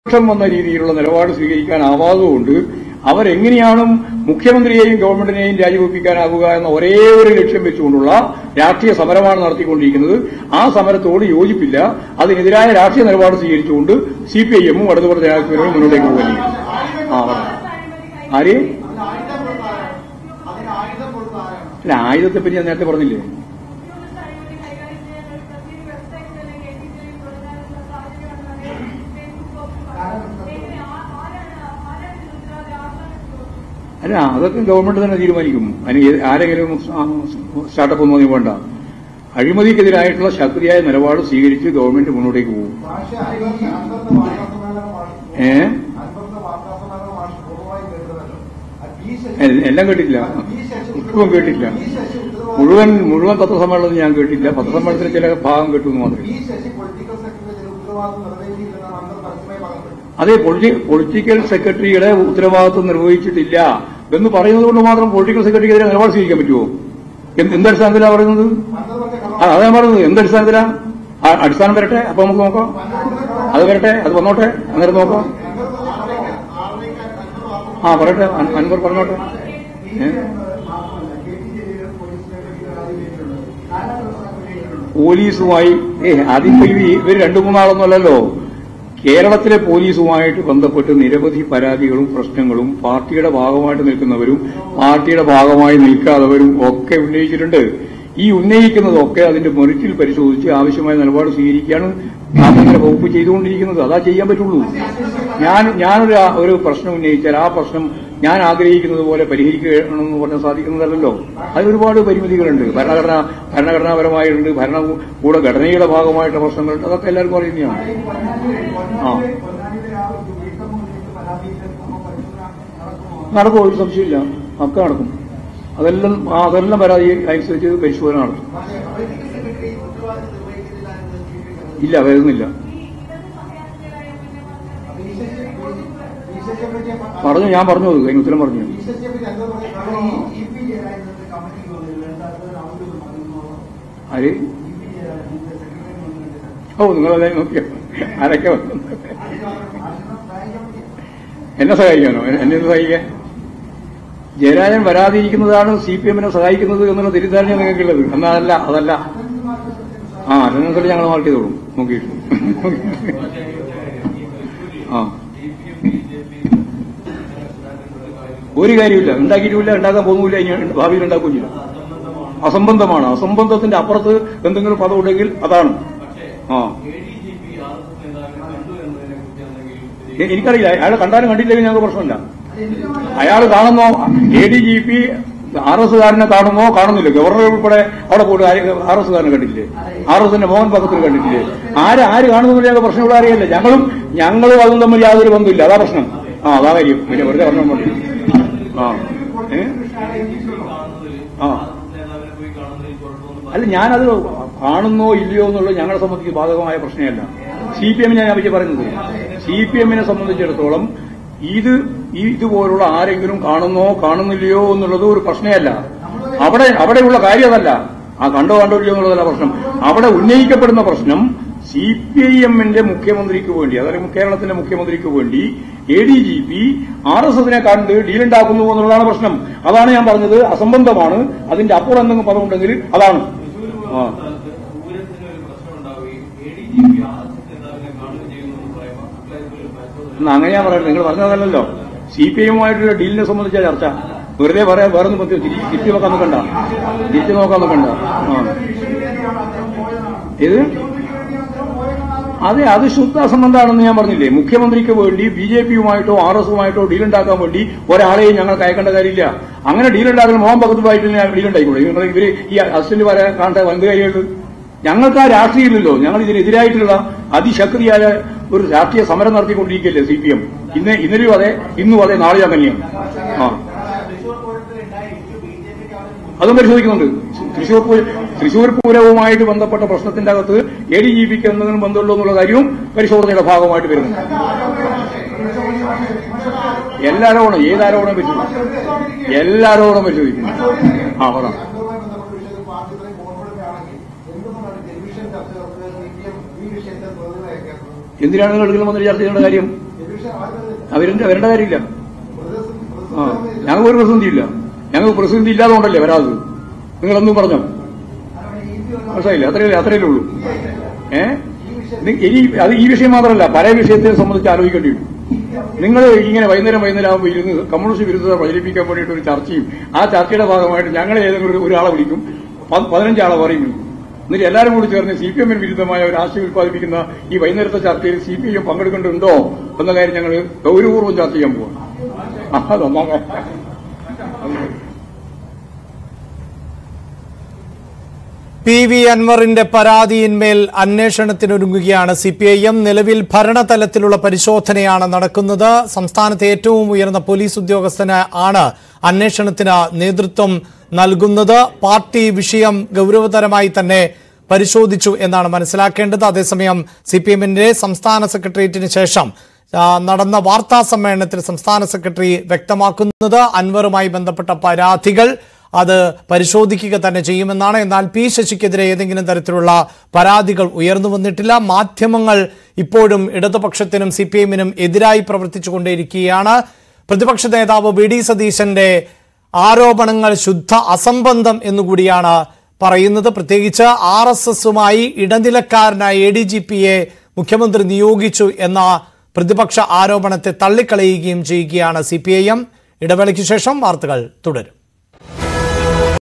പ്രതിപക്ഷം വന്ന രീതിയിലുള്ള നിലപാട് സ്വീകരിക്കാനാവാത്തതുകൊണ്ട് അവരെങ്ങനെയാണ് മുഖ്യമന്ത്രിയെയും ഗവൺമെന്റിനെയും രാജിവെപ്പിക്കാനാവുക എന്ന ഒരേ ഒരു ലക്ഷ്യം വെച്ചുകൊണ്ടുള്ള രാഷ്ട്രീയ സമരമാണ് നടത്തിക്കൊണ്ടിരിക്കുന്നത് ആ സമരത്തോട് യോജിപ്പില്ല അതിനെതിരായ രാഷ്ട്രീയ നിലപാട് സ്വീകരിച്ചുകൊണ്ട് സി പി ഐ എമ്മും വലതുപക്ഷ ജനാധിപത്യവും മുന്നോട്ടേക്ക് പോകുകയും ആ പറഞ്ഞു. ആര് അല്ല ആയുധത്തെപ്പറ്റി ഞാൻ നേരത്തെ പറഞ്ഞില്ലേ അല്ല അതൊക്കെ ഗവൺമെന്റ് തന്നെ തീരുമാനിക്കും അതിന് ഏത് ആരെങ്കിലും സ്റ്റാർട്ടപ്പ് ഒന്നും അതിന് വേണ്ട അഴിമതിക്കെതിരായിട്ടുള്ള ശക്തിയായ നിലപാട് സ്വീകരിച്ച് ഗവൺമെന്റ് മുന്നോട്ടേക്ക് പോകും പക്ഷേ അൻപത് അൻപത് വാർത്താസമ്മേളനമാണ് ഏ അൻപത് വാർത്താസമ്മേളനമാണ് പൂർണ്ണമായി കേട്ടതല്ലോ ഈ എ- എല്ലാം കേട്ടില്ല മുഴുവൻ കേട്ടില്ല മുഴുവൻ മുഴുവൻ പത്രസമ്മേളനം ഞാൻ കേട്ടില്ല പത്രസമ്മേളനത്തിന് ചില ഭാഗം കേട്ടു എന്ന് മാത്രമേ ഈ ശശി പൊളിറ്റിക്കൽ സെക്രട്ടറി ചില ഉത്തരവാദിത്വം നിർവഹിച്ചില്ലെന്നാണ് അന്തർ പരസ്യമായി പറഞ്ഞത് അതെ പൊളിറ്റി- പൊളിറ്റിക്കൽ സെക്രട്ടറിയുടെ ഉത്തരവാദിത്വം നിർവഹിച്ചിട്ടില്ല എന്ന് പറയുന്നത് കൊണ്ട് മാത്രം പൊളിറ്റിക്കൽ സെക്രട്ടറിക്കെതിരെ നിലപാട് സ്വീകരിക്കാൻ പറ്റുമോ എന്ത് എന്തടിസ്ഥാനത്തിലാണ് പറയുന്നത് അന്തർ പറഞ്ഞ ആ, അതാ ഞാൻ പറയുന്നത് എന്തടിസ്ഥാനത്തിലാ ആ, അടിസ്ഥാനം വരട്ടെ അപ്പൊ നമുക്ക് നോക്കാം അത് വരട്ടെ അത് വന്നോട്ടെ അന്നേരം നോക്കാം ആ പറയട്ടെ അൻ- അൻവർ പറഞ്ഞോട്ടെ ഏ? പോലീസുമായി ഏ അതിപ്പോ ഇവര് ഇവർ രണ്ടു മൂന്നാളൊന്നുമല്ലല്ലോ കേരളത്തിലെ പോലീസുമായിട്ട് ബന്ധപ്പെട്ട് നിരവധി പരാതികളും പ്രശ്നങ്ങളും പാർട്ടിയുടെ ഭാഗമായിട്ട് നിൽക്കുന്നവരും പാർട്ടിയുടെ ഭാഗമായി നിൽക്കാത്തവരും ഒക്കെ ഉന്നയിച്ചിട്ടുണ്ട് ഈ ഉന്നയിക്കുന്നതൊക്കെ അതിന്റെ മെറിറ്റിൽ പരിശോധിച്ച് ആവശ്യമായ നിലപാട് സ്വീകരിക്കുകയാണ് ആഭ്യന്തര വകുപ്പ് ചെയ്തുകൊണ്ടിരിക്കുന്നത് അതാ ചെയ്യാൻ പറ്റുള്ളൂ ഞാൻ ഞാനൊരു ആ- ഒരു പ്രശ്നം ഉന്നയിച്ചാൽ ആ പ്രശ്നം ഞാൻ ആഗ്രഹിക്കുന്നത് പോലെ പരിഹരിക്കണമെന്ന് പറഞ്ഞാൽ സാധിക്കുന്നതല്ലല്ലോ അതിന് ഒരുപാട് പരിമിതികളുണ്ട് ഭരണഘടന ഭരണഘടനാപരമായിട്ടുണ്ട് ഭരണകൂട ഘടനയുടെ ഭാഗമായിട്ടുള്ള പ്രശ്നങ്ങളുണ്ട് അതൊക്കെ എല്ലാവർക്കും അറിയുന്നതാണ് ആ നടക്കും ഒരു സംശയമില്ല ഒക്കെ നടക്കും അതെല്ലാം ആ, അതെല്ലാം പരാതി അനുസരിച്ച് പരിശോധന നടത്തും ഇല്ല വരുന്നില്ല പറഞ്ഞു ഞാൻ പറഞ്ഞു അത് അതിന് ഉത്തരം പറഞ്ഞു ആര് ഓ നിങ്ങളല്ലേ നോക്കിയോ ആരൊക്കെ വന്നു എന്നെ സഹായിക്കാനോ എ- എന്നെ ഒന്ന് സഹായിക്കാൻ ജയരാജൻ വരാതിരിക്കുന്നതാണ് സി പി എമ്മിനെ സഹായിക്കുന്നത് എന്നുള്ള തിരിധാരണ നിങ്ങൾക്കുള്ളത് എന്നാ അതല്ല അതല്ല ആ അറ്റൻഡൻസിൽ ഞങ്ങൾ മാർക്ക് ചെയ്തോളും നോക്കിയിട്ട് ആ ഒരു കാര്യമില്ല ഉണ്ടാക്കിയിട്ടുമില്ല ഉണ്ടാക്കാൻ പോകുന്നില്ല ഇനി ഭാവിയിൽ ഉണ്ടാക്കുകയും ചെയ്യില്ല അസംബന്ധമാണ് അസംബന്ധത്തിന്റെ അപ്പുറത്ത് എന്തെങ്കിലും പദം ഉണ്ടെങ്കിൽ അതാണ് ആ എ- എനിക്കറിയില്ല അയാളെ കണ്ടാലും കണ്ടില്ലെങ്കിൽ ഞങ്ങൾക്ക് പ്രശ്നമില്ല അയാൾ കാണുന്നോ A D G P R S കാരനെ കാണുന്നോ കാണുന്നില്ല ഗവർണർ ഉൾപ്പെടെ അവിടെ പോയിട്ട് ആർ എസ് കാരനെ കണ്ടിട്ടില്ലേ ആർ എസിന്റെ മോഹൻ ഭഗത്തിൽ കണ്ടിട്ടില്ലേ ആര് ആര് കാണുന്നില്ല ഞങ്ങൾക്ക് പ്രശ്നമുള്ള അറിയില്ല ഞങ്ങളും ഞങ്ങളും അതും തമ്മിൽ യാതൊരു ബന്ധമില്ല അതാ പ്രശ്നം ആ അതാ കാര്യം പിന്നെ വെറുതെ പറഞ്ഞാൽ മതി ആ ഏ? ആ അല്ല ഞാനത് കാണുന്നോ ഇല്ലയോ എന്നുള്ളത് ഞങ്ങളെ സംബന്ധിച്ച് ബാധകമായ പ്രശ്നമല്ല സി പി എമ്മിനെ ഞാൻ പറ്റി പറയുന്നത് സി പി എമ്മിനെ സംബന്ധിച്ചിടത്തോളം ഇത് ഈ ഇതുപോലുള്ള ആരെങ്കിലും കാണുന്നോ കാണുന്നില്ലയോ എന്നുള്ളത് ഒരു പ്രശ്നമല്ല അവിടെ അവിടെയുള്ള കാര്യം അതല്ല ആ കണ്ടോ കണ്ടോ ഇല്ലയോ എന്നുള്ളതല്ല പ്രശ്നം അവിടെ ഉന്നയിക്കപ്പെടുന്ന പ്രശ്നം സി പി ഐ എമ്മിന്റെ മുഖ്യമന്ത്രിക്ക് വേണ്ടി അതായത് കേരളത്തിന്റെ മുഖ്യമന്ത്രിക്ക് വേണ്ടി A D G P R S എസിനെ കണ്ട് ഡീലുണ്ടാക്കുന്നു എന്നുള്ളതാണ് പ്രശ്നം അതാണ് ഞാൻ പറഞ്ഞത് അസംബന്ധമാണ് അതിന്റെ അപ്പുറം എന്തെങ്കിലും പദമുണ്ടെങ്കിൽ അതാണ് ആ എന്നാ അങ്ങനെ ഞാൻ പറയുന്നത് നിങ്ങൾ പറഞ്ഞതല്ലല്ലോ സി പി ഐയുമായിട്ടുള്ള ഡീലിനെ സംബന്ധിച്ച ചർച്ച വെറുതെ പറയാൻ വേറെ ഒന്നും പറ്റി തിരിച്ചു നോക്കാൻ നോക്കണ്ട തിരിച്ചു നോക്കാൻ നോക്കണ്ട ആ ഇത് അതെ അത് ശുദ്ധ അസംബന്ധമാണെന്ന് ഞാൻ പറഞ്ഞില്ലേ മുഖ്യമന്ത്രിക്ക് വേണ്ടി ബി ജെ പിയുമായിട്ടോ ആർ എസുമായിട്ടോ ഡീലുണ്ടാക്കാൻ വേണ്ടി ഒരാളെയും ഞങ്ങൾക്ക് അയക്കേണ്ട കാര്യമില്ല അങ്ങനെ ഡീലുണ്ടാക്കുന്ന മോഹൻ ഭഗത്തുമായിട്ട് ഞാൻ ഡീലുണ്ടായിക്കൂടെ നിങ്ങൾ ഇവര് ഈ അസിസ്റ്റന്റ് വരെ കാണേണ്ട വന്ത് കാര്യമായിട്ട് ഞങ്ങൾക്ക് ആ രാഷ്ട്രീയമില്ലല്ലോ ഞങ്ങൾ ഇതിനെതിരായിട്ടുള്ള അതിശക്തിയായ ഒരു രാഷ്ട്രീയ സമരം നടത്തിക്കൊണ്ടിരിക്കുകയല്ലേ സി പി എം ഇന്ന് ഇന്നലെയും അതെ ഇന്നും അതെ നാളെയും അങ്ങനെയാണ് ആ അതും പരിശോധിക്കുന്നുണ്ട് തൃശൂർ പൂര തൃശൂർ പൂരവുമായിട്ട് ബന്ധപ്പെട്ട പ്രശ്നത്തിന്റെ അകത്ത് എ ഡി ജി പിക്ക് എന്തെങ്കിലും ബന്ധമുള്ളൂ എന്നുള്ള കാര്യവും പരിശോധനയുടെ ഭാഗമായിട്ട് വരുന്നുണ്ട് എല്ലാരോടും ഏതാരോടും പരിശോധിക്കും എല്ലാരോടും പരിശോധിക്കും ആ പറ അതുമായി ബന്ധപ്പെട്ട വിഷയത്തിൽ പാർട്ടി ഇത്രയും കോൺഫിഡന്റ് ആണെങ്കിൽ എന്തുകൊണ്ടാണ് ടെലിവിഷൻ ചർച്ച നടത്തുന്നത് സി പി എം ഈ വിഷയത്തെ പ്രതിനിധി അയക്കാത്തത് എന്തിനാണ് നിങ്ങൾ എടുക്കലും വന്നിട്ട് ചർച്ച ചെയ്യേണ്ട കാര്യം വിഷയം ആർക്കും അവരുടെ അവരുടെ കാര്യമില്ല പ്രതിസന്ധി ആ ഞങ്ങൾക്ക് ഒരു പ്രതിസന്ധിയില്ല ഞങ്ങൾക്ക് പ്രതിസന്ധി ഇല്ലാതുകൊണ്ടല്ലേ വരാത് നിങ്ങളൊന്നും പറഞ്ഞോ മനസ്സിലായില്ല അത്രയല്ലേ അത്രയല്ലേ ഉള്ളൂ ഏ നി- ഇനി അത് ഈ വിഷയം മാത്രമല്ല പല വിഷയത്തെ സംബന്ധിച്ച് ആലോചിക്കേണ്ടി വരും നിങ്ങൾ ഇങ്ങനെ വൈകുന്നേരം വൈകുന്നേരം ആകുമ്പോൾ ഇരുന്ന് കമ്മ്യൂണിസ്റ്റ് വിരുദ്ധത പ്രചരിപ്പിക്കാൻ വേണ്ടിയിട്ട് ഒരു ചർച്ചയും ആ ചർച്ചയുടെ ഭാഗമായിട്ട് ഞങ്ങളെ ഏതെങ്കിലും ഒരു- ഒരാളെ വിളിക്കും പ- പതിനഞ്ചാളെ പറയും വിളിക്കും എന്നിട്ട് എല്ലാവരും കൂടി ചേർന്ന് സി പി എമ്മിന് വിരുദ്ധമായ ഒരു ആശയം ഉത്പാദിപ്പിക്കുന്ന ഈ വൈകുന്നേരത്തെ ചർച്ചയിൽ സി പി എം പങ്കെടുക്കേണ്ടതുണ്ടോ എന്ന കാര്യം ഞങ്ങൾ ഗൗരവപൂർവ്വം ചർച്ച ചെയ്യാൻ പോവാം അതൊന്നാം പി വി അൻവറിന്റെ പരാതിയിന്മേൽ അന്വേഷണത്തിനൊരുങ്ങുകയാണ് സി പി ഐ എം നിലവിൽ ഭരണതലത്തിലുള്ള പരിശോധനയാണ് നടക്കുന്നത് സംസ്ഥാനത്തെ ഏറ്റവും ഉയർന്ന പോലീസ് ഉദ്യോഗസ്ഥന് ആണ് അന്വേഷണത്തിന് നേതൃത്വം നൽകുന്നത് പാർട്ടി വിഷയം ഗൗരവതരമായി തന്നെ പരിശോധിച്ചു എന്നാണ് മനസ്സിലാക്കേണ്ടത് അതേസമയം സി പി എമ്മിന്റെ സംസ്ഥാന സെക്രട്ടേറിയറ്റിന് ശേഷം ആ, നടന്ന വാർത്താ സമ്മേളനത്തിൽ സംസ്ഥാന സെക്രട്ടറി വ്യക്തമാക്കുന്നത് അൻവറുമായി ബന്ധപ്പെട്ട പരാതികൾ അത് പരിശോധിക്കുക തന്നെ ചെയ്യുമെന്നാണ് എന്നാൽ പി ശശിക്കെതിരെ ഏതെങ്കിലും തരത്തിലുള്ള പരാതികൾ ഉയർന്നു വന്നിട്ടില്ല മാധ്യമങ്ങൾ ഇപ്പോഴും ഇടതുപക്ഷത്തിനും സി പി എമ്മിനും എതിരായി പ്രവർത്തിച്ചുകൊണ്ടേയിരിക്കുകയാണ് പ്രതിപക്ഷ നേതാവ് വി ഡി സതീശന്റെ ആരോപണങ്ങൾ ശുദ്ധ അസംബന്ധം എന്നുകൂടിയാണ് പറയുന്നത് പ്രത്യേകിച്ച് ആർ എസ് എസുമായി ഇടനിലക്കാരനായ എ ഡി ജി പിയെ മുഖ്യമന്ത്രി നിയോഗിച്ചു എന്ന പ്രതിപക്ഷ ആരോപണത്തെ തള്ളിക്കളയുകയും ചെയ്യുകയാണ് സി പി ഐ എം ഇടവേളയ്ക്ക് ശേഷം വാർത്തകൾ തുടരും